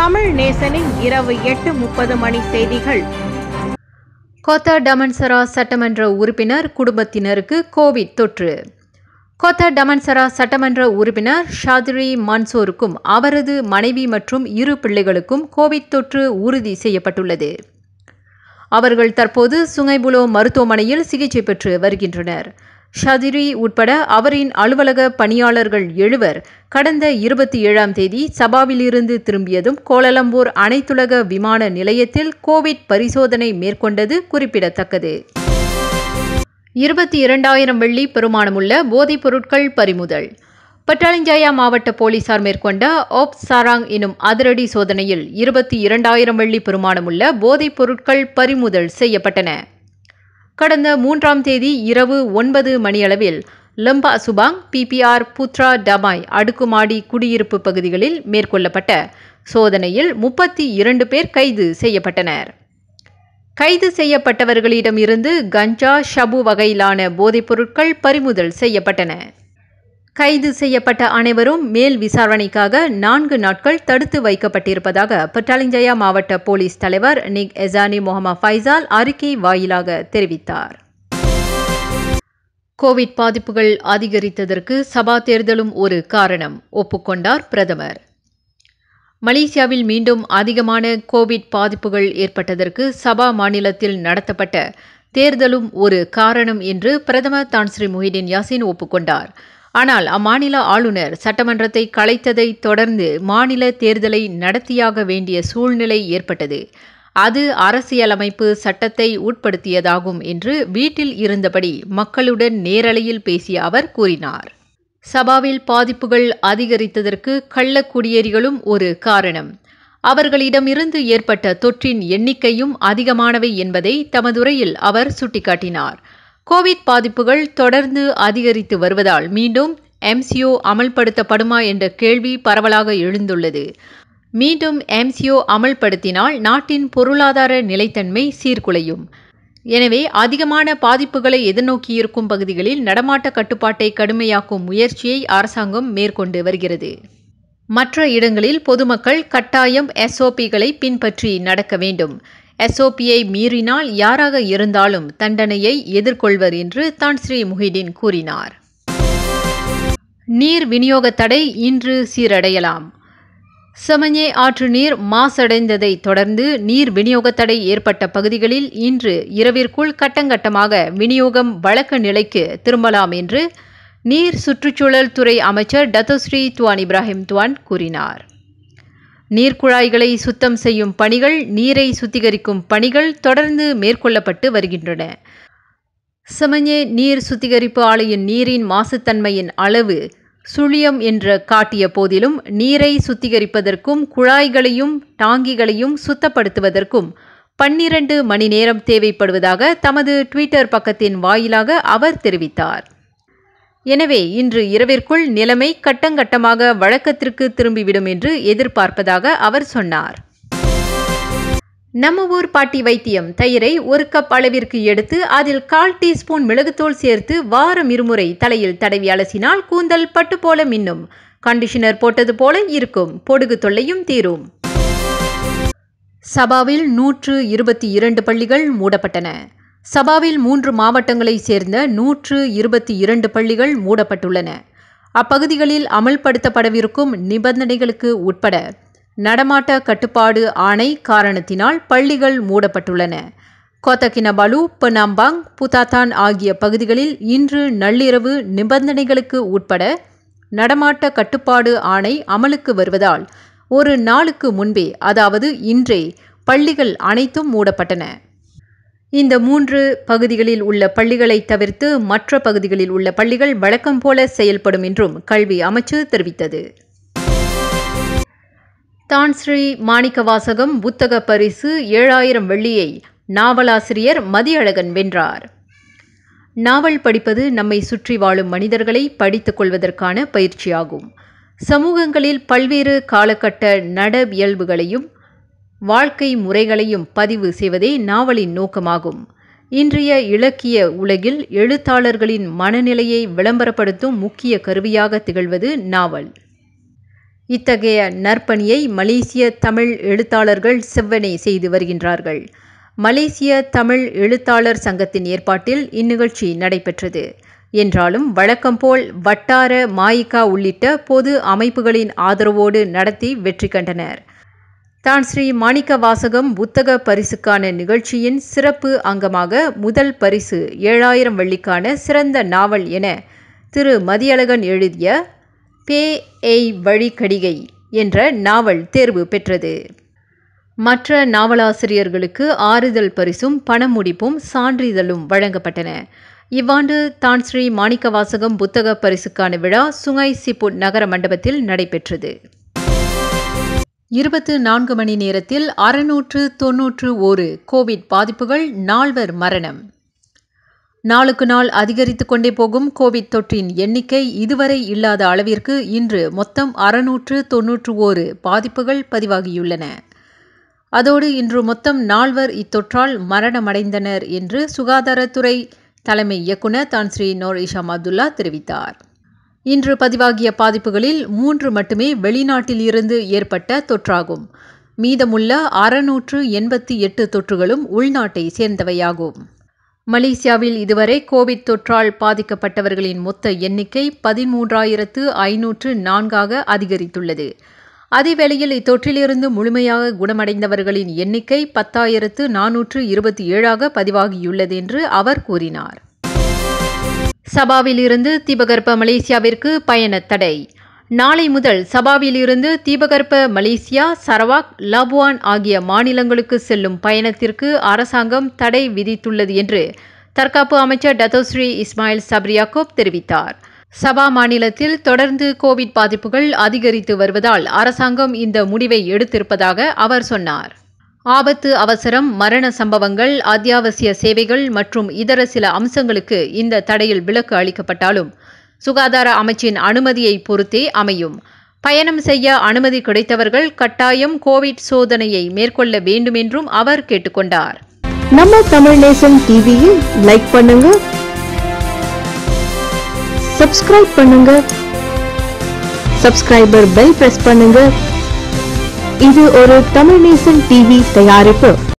தமிழ் நேசனின் இரவு எட்டு முப்பது மணி செய்திகள் கோத்தா டமன்சரா சட்டமன்ற உறுப்பினர் குடும்பத்தினருக்கு கோவிட் தொற்று கோத்தா டமன்சரா சட்டமன்ற உறுப்பினர் ஷாதிரி மன்சூருக்கும் அவரது மனைவி மற்றும் இரு பிள்ளைகளுக்கும் கோவிட் தொற்று உறுதி செய்யப்பட்டுள்ளது அவர்கள் தற்போது சுங்கைபுலோ மருத்துவமனையில் சிகிச்சை பெற்று வருகின்றனர் ஷதிரி உட்பட அவரின் அலுவலக பணியாளர்கள் எழுவர் கடந்த இருபத்தி ஏழாம் தேதி சபாவிலிருந்து திரும்பியதும் கோலலம்பூர் அனைத்துலக விமான நிலையத்தில் கோவிட் பரிசோதனை மேற்கொண்டது குறிப்பிடத்தக்கது இருபத்தி இரண்டாயிரம் வெள்ளி பெருமானமுள்ள போதைப் பொருட்கள் பறிமுதல் பட்டாளிஞ்சாயா மாவட்ட போலீசார் மேற்கொண்ட ஓப் சாராங் எனும் அதிரடி சோதனையில் இருபத்தி இரண்டாயிரம் வெள்ளி பெருமானமுள்ள போதைப் பொருட்கள் பறிமுதல் செய்யப்பட்டன கடந்த மூன்றாம் தேதி இரவு ஒன்பது மணியளவில் Lembah Subang PPR Putra Damai அடுக்குமாடி குடியிருப்பு பகுதிகளில் மேற்கொள்ளப்பட்ட சோதனையில் முப்பத்தி இரண்டு பேர் கைது செய்யப்பட்டனர் கைது செய்யப்பட்டவர்களிடமிருந்து கஞ்சா ஷபு வகையிலான போதைப் பொருட்கள் பறிமுதல் செய்யப்பட்டன கைது செய்யப்பட்ட அனைவரும் மேல் விசாரணைக்காக நான்கு நாட்கள் தடுத்து வைக்கப்பட்டிருப்பதாக பட்டாலிஞ்சயா மாவட்ட போலீஸ் தலைவர் நிக் எசானி முகமது ஃபைசால் அறிக்கை வாயிலாக தெரிவித்தார் கோவிட் பாதிப்புகள் அதிகரித்ததற்கு சபா தேர்தலும் ஒரு காரணம் ஒப்புக்கொண்டார் பிரதமர் மலேசியாவில் மீண்டும் அதிகமான கோவிட் பாதிப்புகள் ஏற்பட்டதற்கு சபா மாநிலத்தில் நடத்தப்பட்ட தேர்தலும் ஒரு காரணம் என்று பிரதமர் தான் ஸ்ரீ முஹிடின் யாசின் ஒப்புக்கொண்டார் ஆனால் அம்மாநில ஆளுநர் சட்டமன்றத்தை கலைத்ததை தொடர்ந்து மாநில தேர்தலை நடத்தியாக வேண்டிய சூழ்நிலை ஏற்பட்டது அது அரசியலமைப்பு சட்டத்தை உட்படுத்தியதாகும் என்று வீட்டில் இருந்தபடி மக்களுடன் நேரலையில் பேசிய அவர் கூறினார் சபாவில் பாதிப்புகள் அதிகரித்ததற்கு கள்ளக்குடியேறிகளும் ஒரு காரணம் அவர்களிடமிருந்து ஏற்பட்ட தொற்றின் எண்ணிக்கையும் அதிகமானவை என்பதை தமதுரையில் அவர் சுட்டிக்காட்டினார் கோவிட் பாதிப்புகள் தொடர்ந்து அதிகரித்து வருவதால் மீண்டும் எம்சிஓ அமல்படுத்தப்படுமா என்ற கேள்வி பரவலாக எழுந்துள்ளது மீண்டும் எம்சிஓ அமல்படுத்தினால் நாட்டின் பொருளாதார நிலைத்தன்மை சீர்குலையும் எனவே அதிகமான பாதிப்புகளை எதிர்நோக்கியிருக்கும் பகுதிகளில் நடமாட்ட கட்டுப்பாட்டை கடுமையாக்கும் முயற்சியை அரசாங்கம் மேற்கொண்டு வருகிறது மற்ற இடங்களில் பொதுமக்கள் கட்டாயம் எஸ்ஓபிகளை பின்பற்றி நடக்க வேண்டும் எஸ்ஓபியை மீறினால் யாராக இருந்தாலும் தண்டனையை எதிர்கொள்வர் என்று தான் ஸ்ரீ முஹிடின் கூறினார் நீர் விநியோக தடை இன்று சீரடையலாம் செமஞ்சே ஆற்று நீர் மாசடைந்ததை தொடர்ந்து நீர் விநியோக தடை ஏற்பட்ட பகுதிகளில் இன்று இரவிற்குள் கட்டங்கட்டமாக விநியோகம் வழக்க நிலைக்கு திரும்பலாம் என்று நீர் சுற்றுச்சூழல் துறை அமைச்சர் டத்தோஸ்ரீ துவான் இப்ராஹிம் துவான் கூறினார் நீர்க்குழாய்களை சுத்தம் செய்யும் பணிகள் நீரை சுத்திகரிக்கும் பணிகள் தொடர்ந்து மேற்கொள்ளப்பட்டு வருகின்றன செமஞ்சே நீர் சுத்திகரிப்பு ஆலையின் நீரின் மாசுத்தன்மையின் அளவு சுழியம் என்று காட்டிய போதிலும் நீரை சுத்திகரிப்பதற்கும் குழாய்களையும் டாங்கிகளையும் சுத்தப்படுத்துவதற்கும் பன்னிரண்டு மணி நேரம் தேவைப்படுவதாக தமது ட்விட்டர் பக்கத்தின் வாயிலாக அவர் தெரிவித்தார் எனவே இன்று இரவிற்குள் நிலைமை கட்டங்கட்டமாக வழக்கத்திற்கு திரும்பிவிடும் என்று எதிர்பார்ப்பதாக அவர் சொன்னார் நம்ம ஊர் பாட்டி வைத்தியம் தயிரை ஒரு கப் அளவிற்கு எடுத்து அதில் கால் டீஸ்பூன் மிளகுத்தூள் சேர்த்து வாரம் இருமுறை தலையில் தடவி அலசினால் கூந்தல் பட்டு போல மின்னும் கண்டிஷனர் போட்டது போல இருக்கும் பொடுகு தொல்லையும் தீரும் சபாவில் நூற்று இருபத்தி இரண்டு பள்ளிகள் மூடப்பட்டன சபாவில் மூன்று மாவட்டங்களைச் சேர்ந்த நூற்று இருபத்தி இரண்டு பள்ளிகள் மூடப்பட்டுள்ளன அப்பகுதிகளில் அமல்படுத்தப்படவிருக்கும் நிபந்தனைகளுக்கு உட்பட நடமாட்ட கட்டுப்பாடு ஆணை காரணத்தினால் பள்ளிகள் மூடப்பட்டுள்ளன கோத்தகினபாலு பனாம்பாங் புதாத்தான் ஆகிய பகுதிகளில் இன்று நள்ளிரவு நிபந்தனைகளுக்கு உட்பட நடமாட்ட கட்டுப்பாடு ஆணை அமலுக்கு வருவதால் ஒரு நாளுக்கு முன்பே அதாவது இன்றே பள்ளிகள் அனைத்தும் மூடப்பட்டன இந்த மூன்று பகுதிகளில் உள்ள பள்ளிகளை தவிர்த்து மற்ற பகுதிகளில் உள்ள பள்ளிகள் வழக்கம் போல செயல்படும் என்றும் கல்வி அமைச்சு தெரிவித்தது தான் ஸ்ரீ மாணிக்கவாசகம் புத்தக பரிசு ஏழாயிரம் வெள்ளியை நாவலாசிரியர் மதியழகன் வென்றார் நாவல் படிப்பது நம்மை சுற்றி வாழும் மனிதர்களை படித்துக் கொள்வதற்கான பயிற்சியாகும் சமூகங்களில் பல்வேறு காலகட்ட நடவியல்புகளையும் வாழ்க்கை முறைகளையும் பதிவு செய்வதே நாவலின் நோக்கமாகும் இன்றைய இலக்கிய உலகில் எழுத்தாளர்களின் மனநிலையை விளம்பரப்படுத்தும் முக்கிய கருவியாக திகழ்வது நாவல் இத்தகைய நற்பணியை மலேசிய தமிழ் எழுத்தாளர்கள் செவ்வனே செய்து வருகின்றார்கள் மலேசிய தமிழ் எழுத்தாளர் சங்கத்தின் ஏற்பாட்டில் இந்நிகழ்ச்சி நடைபெற்றது என்றாலும் வழக்கம்போல் வட்டார மாயிகா உள்ளிட்ட பொது அமைப்புகளின் ஆதரவோடு நடத்தி வெற்றி கண்டனர் தான் ஸ்ரீ மாணிக்க வாசகம் புத்தக பரிசுக்கான நிகழ்ச்சியின் சிறப்பு அங்கமாக முதல் பரிசு ஏழாயிரம் வெள்ளிக்கான சிறந்த நாவல் என திரு மதியழகன் எழுதிய பே எய் வழிக்கடிகை என்ற நாவல் தேர்வு பெற்றது மற்ற நாவலாசிரியர்களுக்கு ஆறுதல் பரிசும் பணமுடிப்பும் சான்றிதழும் வழங்கப்பட்டன இவ்வாண்டு தான் ஸ்ரீ மாணிக்கவாசகம் புத்தக பரிசுக்கான விழா சுங்கை சிப்புட் நகர மண்டபத்தில் நடைபெற்றது இருபத்து நான்கு மணி நேரத்தில் அறுநூற்று தொன்னூற்று ஒரு கோவிட் பாதிப்புகள் நால்வர் மரணம் நாளுக்கு நாள் அதிகரித்து கொண்டே போகும் கோவிட் தொற்றின் எண்ணிக்கை இதுவரை இல்லாத அளவிற்கு இன்று மொத்தம் அறுநூற்று தொன்னூற்று ஓரு பாதிப்புகள் பதிவாகியுள்ளன அதோடு இன்று மொத்தம் நால்வர் இத்தொற்றால் மரணமடைந்தனர் என்று சுகாதாரத்துறை தலைமை இயக்குநர் தான் ஸ்ரீ நோர் இஷாம் அப்துல்லா தெரிவித்தார் இன்று பதிவாகிய பாதிப்புகளில் மூன்று மட்டுமே வெளிநாட்டில் இருந்து ஏற்பட்ட தொற்றாகும் மீதமுள்ள அறுநூற்று எண்பத்தி எட்டு தொற்றுகளும் உள்நாட்டை சேர்ந்தவையாகும் மலேசியாவில் இதுவரை கோவிட் தொற்றால் பாதிக்கப்பட்டவர்களின் மொத்த எண்ணிக்கை பதிமூன்றாயிரத்து ஐநூற்று நான்காக அதிகரித்துள்ளது அதேவேளையில் இத்தொற்றிலிருந்து முழுமையாக குணமடைந்தவர்களின் எண்ணிக்கை பத்தாயிரத்து நானூற்று இருபத்தி ஏழாக பதிவாகியுள்ளது என்று அவர் கூறினார் சபாவில் இருந்து தீபகற்ப மலேசியாவிற்கு பயண தடை நாளை முதல் சபாவில் இருந்து தீபகற்ப மலேசியா சரவாக் லாபுவான் ஆகிய மாநிலங்களுக்கு செல்லும் பயணத்திற்கு அரசாங்கம் தடை விதித்துள்ளது என்று தற்காப்பு அமைச்சர் டத்தோஸ்ரீ இஸ்மாயில் சப்ரியாக்கோப் தெரிவித்தார் சபா மாநிலத்தில் தொடர்ந்து கோவிட் பாதிப்புகள் அதிகரித்து வருவதால் அரசாங்கம் இந்த முடிவை எடுத்திருப்பதாக அவர் சொன்னார் ஆபத்து அவசரம் மரண சம்பவங்கள் அத்தியாவசிய சேவைகள் மற்றும் இதர சில அம்சங்களுக்கு இந்த தடையில் விலக்கு அளிக்கப்பட்டாலும் சுகாதார அமைச்சின் அனுமதியை பொறுத்தே அமையும் பயணம் செய்ய அனுமதி கிடைத்தவர்கள் கட்டாயம் கோவிட் சோதனையை மேற்கொள்ள வேண்டும் என்றும் அவர் கேட்டுக்கொண்டார் நம்ம தமிழ் நேசன் டிவியில் லைக் பண்ணுங்க சப்ஸ்கிரைப் பண்ணுங்க சப்ஸ்கிரைபர் பெல் பிரஸ் பண்ணுங்க இது ஒரு தமிழ் நேசன் டிவி தயாரிப்பு